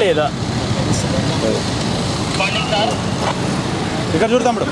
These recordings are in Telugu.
లేదా ఇక్కడ చూడు తమ్ముడు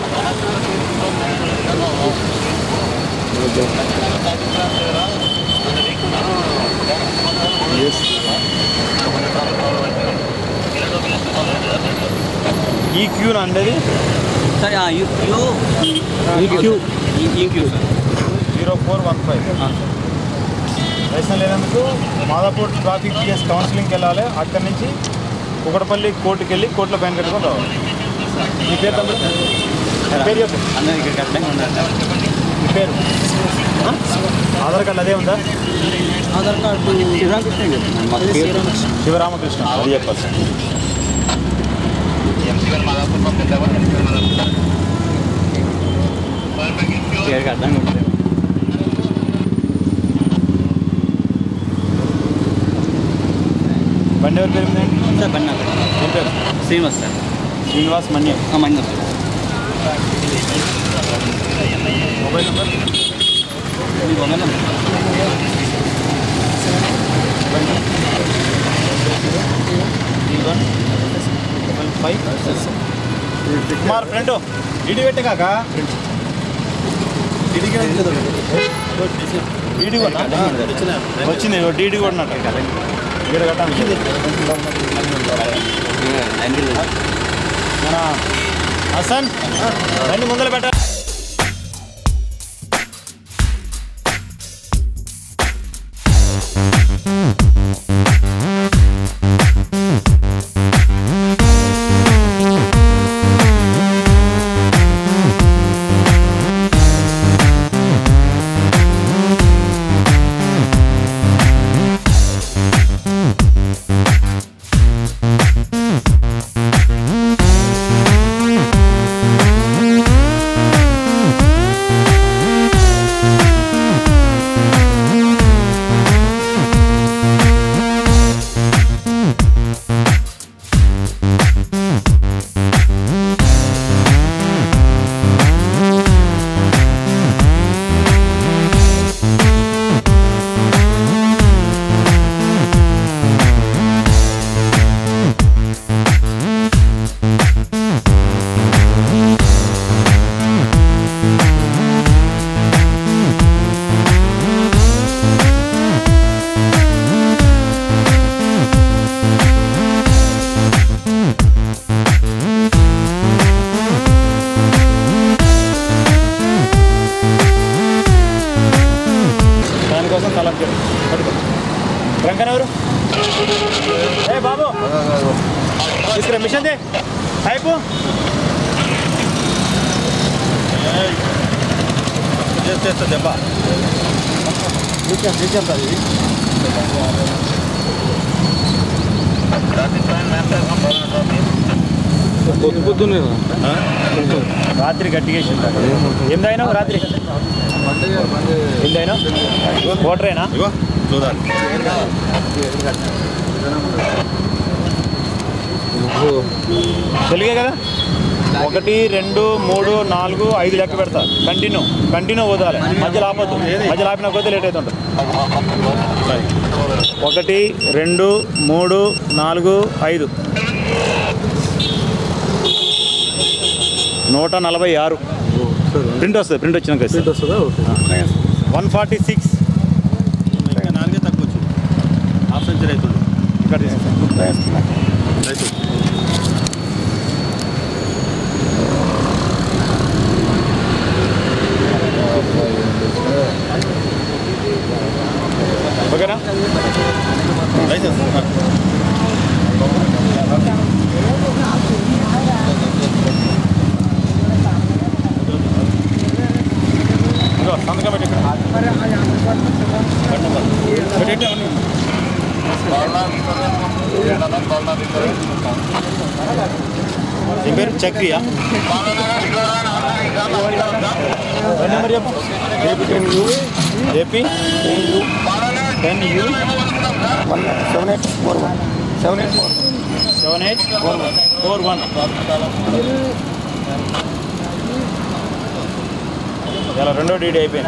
ఈ క్యూ అండేది sir U Q E Q sir zero four one five license లేనందుకు మాదాపూర్ ట్రాఫిక్ టీఎస్ కౌన్సిలింగ్కి వెళ్ళాలి అక్కడి నుంచి కుకటపల్లి కోర్టుకి వెళ్ళి కోర్టులో బ్యాన్ కట్టుకొని రావాలి మీ పేరు తమ్ముడు మీ పేరు చెప్పు అందరూ ఇక్కడ కరెక్ట్గా ఉండాలి మీ పేరు ఆ? ఆధార్ కార్డు అదే ఉందా ఆధార్ కార్డు శ్రీరామకృష్ణ మాకు పేరు శివరామకృష్ణ అది చెప్పాలి సార్ పేరుకి అర్థంగా ఉంటుంది బండి ఎవరి పేరు ఉందండి సార్ బండి నా పేరు. ఏం పేరు శ్రీనివాస్ సార్ శ్రీనివాస్ మన్యం ఆ, మంది సార్ మొబైల్ నెంబర్ మీ mobile number one double five Kumar friend ఇడి పెట్టే కాక డీడీ కూడా వచ్చింది డీడీ కూడా ఉన్నట్టు ఇక్కడ కట్టాలి మన హసన్ రండి ముందర పెట్ట దానికోసం తలం పట్టుకో రంకన్ ఎవరు ఏ బాబు తీసుకురా మిషన్ దే టైపు చేస్తా దెబ్బ పొద్దు పొద్దునే రాత్రి గట్టిగేసింది ఏం తాగినావు రాత్రి ఏం తాగినావు వాటరేనా చూడాలి తెలుగే కదా ఒకటి రెండు మూడు నాలుగు ఐదు లెక్క పెడతా కంటిన్యూ కంటిన్యూ వదలాలి మధ్యలో ఆపొద్దు మధ్యలో ఆపిన కొద్దీ లేట్ అవుతుంటుంది ఒకటి రెండు మూడు నాలుగు ఐదు నూట నలభై ఆరు ప్రింట్ వస్తుంది ప్రింట్ వచ్చినాక సీట్ వస్తుందా ఓకే వన్ ఫార్టీ సిక్స్ నాలుగే తక్కువ వచ్చింది హాఫ్ సెంచరీ అవుతుంది ఇక్కడ ఓకేనా లైసెన్స్ ఇదిగో సంతకం పెట్టి ఇక్కడ. బండి నెంబర్. పెట్టేయండి అవన్నీ. నీ పేరు చక్రియా బండి నెంబర్ చెప్పు AP ten U AP ten U seven eight four one seven eight four seven eight four one four one ఇలా రెండో డీడీ అయిపోయింది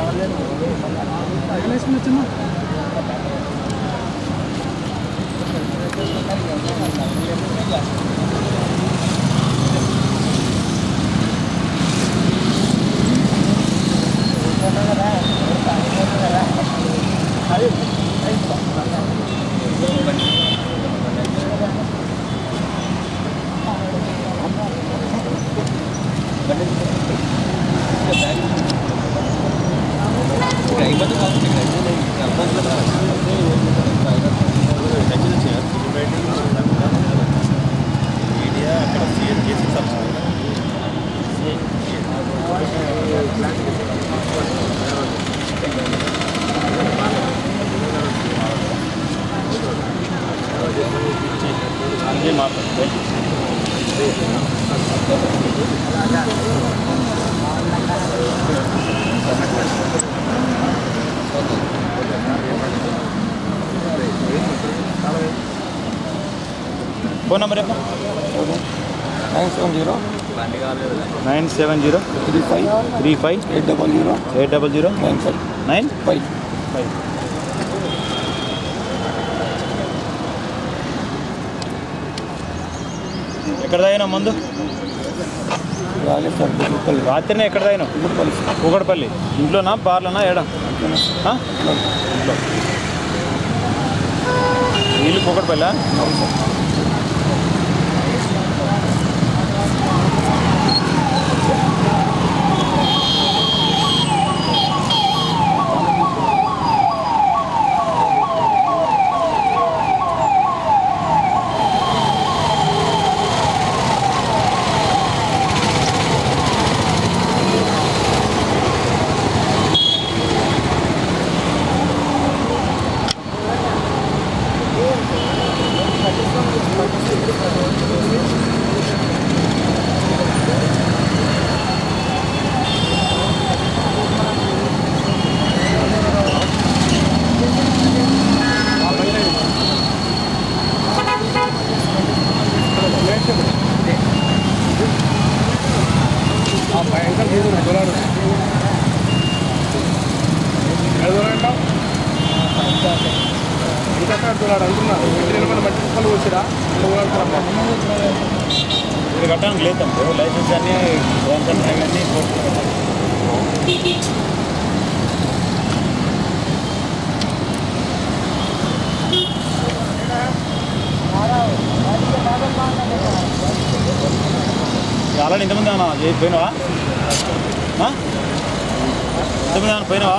మీడియా అక్కడ సీఎం చేసి అన్నీ మాట్లాడుతుంది ఫోన్ నెంబర్ చెప్ప nine seven zero nine seven zero three five three five eight double zero eight double zero nine five nine five five ఎక్కడ తాగినా మందు రాలేదు సార్ గుప్పల్లి రాత్రినే ఎక్కడ తాగినావు గుప్పల్లి సార్ కూకడపల్లి ఇంట్లోనా బార్లోనా ఏడా ఆ? ఇంట్లో వీళ్ళు కూకడపల్లి అవును సార్ ఇది కట్టడానికి లేదు లైసెన్స్ అన్నీ డ్రంక్ అండ్ డ్రైవ్ అన్నీ కోర్టులో ఆల్రెడీ ఇంతమంది అన్నా చేసి పోయినావా ఆ? ఇంతమంది అన్న పోయినావా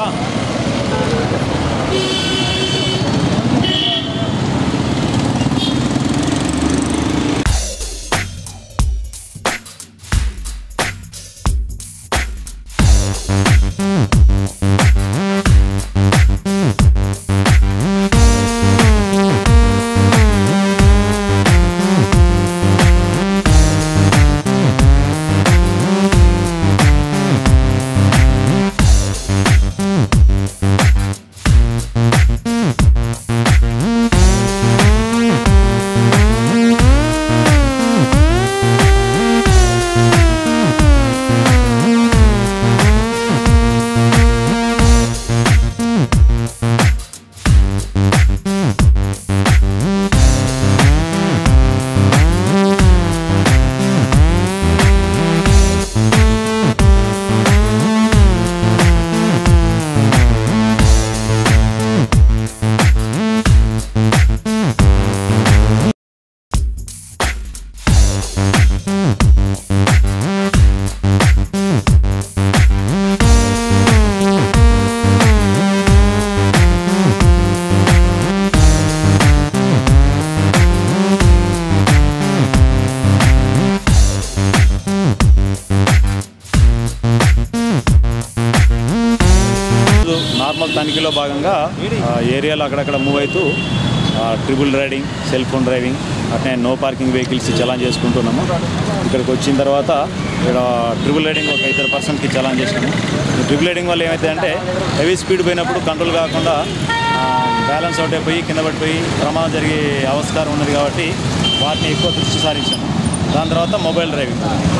నార్మల్ తనిఖీలో భాగంగా ఆ, ఏరియాలో అక్కడక్కడ మూవ్ అవుతూ ఆ, triple riding cell phone driving అట్నే నో పార్కింగ్ వెహికల్స్ చలాన్ చేసుకుంటున్నాము ఇక్కడికి వచ్చిన తర్వాత ఇక్కడ ట్రిపుల్ రైడింగ్ ఒక ఇద్దరు పర్సన్కి చలాన్ చేసినాము ఈ ట్రిపుల్ రైడింగ్ వల్ల ఏమైతే అంటే హెవీ స్పీడ్ పోయినప్పుడు కంట్రోల్ కాకుండా బ్యాలెన్స్ అవుట్ అయిపోయి కింద పడిపోయి ప్రమాదం జరిగే ఆస్కారం ఉన్నది కాబట్టి వాటిని ఎక్కువ దృష్టి సారించాము దాని తర్వాత మొబైల్ డ్రైవింగ్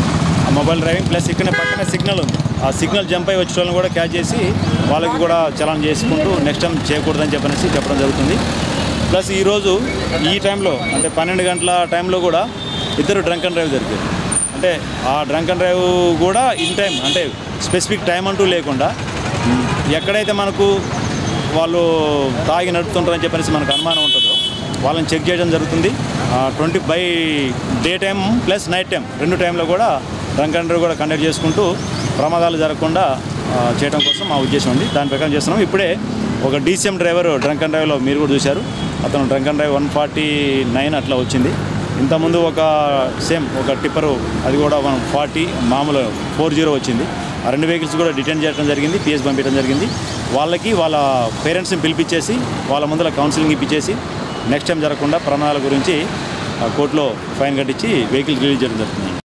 ఆ మొబైల్ డ్రైవింగ్ ప్లస్ ఇక్కడనే పక్కనే సిగ్నల్ ఉంది ఆ సిగ్నల్ జంప్ అయ్యి వచ్చే వాళ్ళని కూడా క్యాచ్ చేసి వాళ్ళకి కూడా చలాన్ చేసుకుంటూ నెక్స్ట్ టైం చేయకూడదని చెప్పనేసి చెప్పడం జరుగుతుంది ప్లస్ ఈరోజు ఈ టైంలో అంటే పన్నెండు గంటల టైంలో కూడా ఇద్దరు డ్రంక్ అండ్ డ్రైవ్ జరిగారు అంటే ఆ డ్రంక్ అండ్ డ్రైవ్ కూడా ఇన్ టైం అంటే స్పెసిఫిక్ టైం అంటూ లేకుండా ఎక్కడైతే మనకు వాళ్ళు తాగి నడుపుతుంటారని చెప్పేసి మనకు అనుమానం ఉంటుందో వాళ్ళని చెక్ చేయడం జరుగుతుంది twenty by day time plus night time రెండు టైంలో కూడా డ్రంక్ అండ్ డ్రైవ్ కూడా కండక్ట్ చేసుకుంటూ ప్రమాదాలు జరగకుండా ఆ, చేయడం కోసం మా ఉద్దేశం ఉంది దాని ప్రకారం చేస్తున్నాం ఇప్పుడే ఒక డీసీఎం డ్రైవర్ డ్రంక్ అండ్ డ్రైవ్లో మీరు కూడా చూశారు అతను drunk and drive one forty nine అట్లా వచ్చింది ఇంతకుముందు ఒక సేమ్ ఒక టిప్పరు అది కూడా వన్ ఫార్టీ మామూలు ఫోర్ జీరో వచ్చింది ఆ రెండు వెహికల్స్ కూడా డిటైన్ చేయడం జరిగింది పిఎస్ పంపించడం జరిగింది వాళ్ళకి వాళ్ళ పేరెంట్స్ని పిలిపించేసి వాళ్ళ ముందర కౌన్సిలింగ్ ఇప్పించేసి నెక్స్ట్ టైం జరగకుండా ప్రమాదాల గురించి ఆ, కోర్టులో ఫైన్ కట్టించి వెహికల్ రిలీజ్ చేయడం జరుగుతుంది